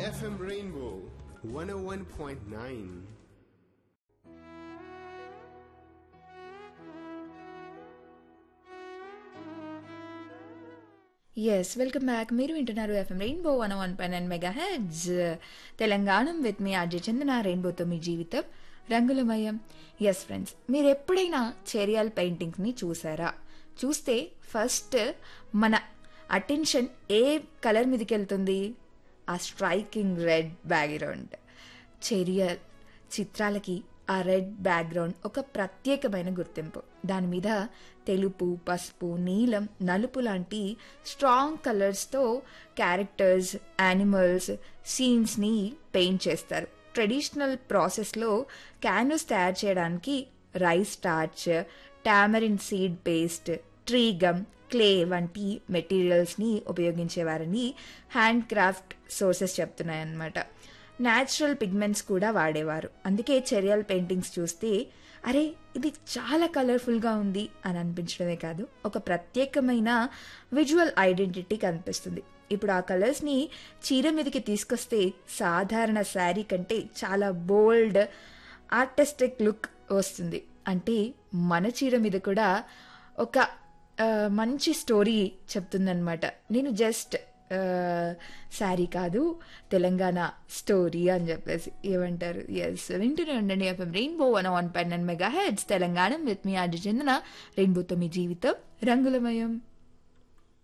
FM Rainbow 101.9. Yes welcome back మీరు వింటున్నారు FM rainbow one one nine and mega heads Telangana with మీ RJ Chandana రెయిన్బోతో మీ జీవితం రంగులమయం ఎస్ ఫ్రెండ్స్ మీరు ఎప్పుడైనా చెరియాల్ పెయింటింగ్స్ని చూసారా చూస్తే ఫస్ట్ మన అటెన్షన్ ఏ కలర్ మీదకి వెళ్తుంది ఆ స్ట్రైకింగ్ రెడ్ బ్యాక్గ్రౌండ్ చెరియల్ చిత్రాలకి ఆ రెడ్ బ్యాక్గ్రౌండ్ ఒక ప్రత్యేకమైన గుర్తింపు దాని మీద తెలుపు పసుపు నీలం నలుపు లాంటి స్ట్రాంగ్ కలర్స్తో క్యారెక్టర్స్ యానిమల్స్ సీన్స్ని పెయింట్ చేస్తారు ట్రెడిషనల్ ప్రాసెస్లో క్యాన్వస్ తయారు చేయడానికి rice starch tamarind seed paste tree gum clay వంటి మెటీరియల్స్ని ఉపయోగించేవారని హ్యాండ్ క్రాఫ్ట్ సోర్సెస్ చెప్తున్నాయన్నమాట న్యాచురల్ పిగ్మెంట్స్ కూడా వాడేవారు అందుకే చెరియల్ పెయింటింగ్స్ చూస్తే అరే ఇది చాలా కలర్ఫుల్గా ఉంది అని అనిపించడమే కాదు ఒక ప్రత్యేకమైన విజువల్ ఐడెంటిటీ కనిపిస్తుంది ఇప్పుడు ఆ కలర్స్ని చీర మీదకి తీసుకొస్తే సాధారణ శారీ కంటే చాలా బోల్డ్ ఆర్టిస్టిక్ లుక్ వస్తుంది అంటే మన చీర మీద కూడా ఒక ఆ, మంచి స్టోరీ చెప్తుందనమాట నేను జస్ట్ శారీ కాదు తెలంగాణ స్టోరీ అని చెప్పేసి ఏమంటారు ఎస్ వింటూనే ఉండండి FM rainbow one one nine mega heads Telangana with మీ ఆడి చెందిన రెయిన్బోతో మీ జీవితం రంగులమయం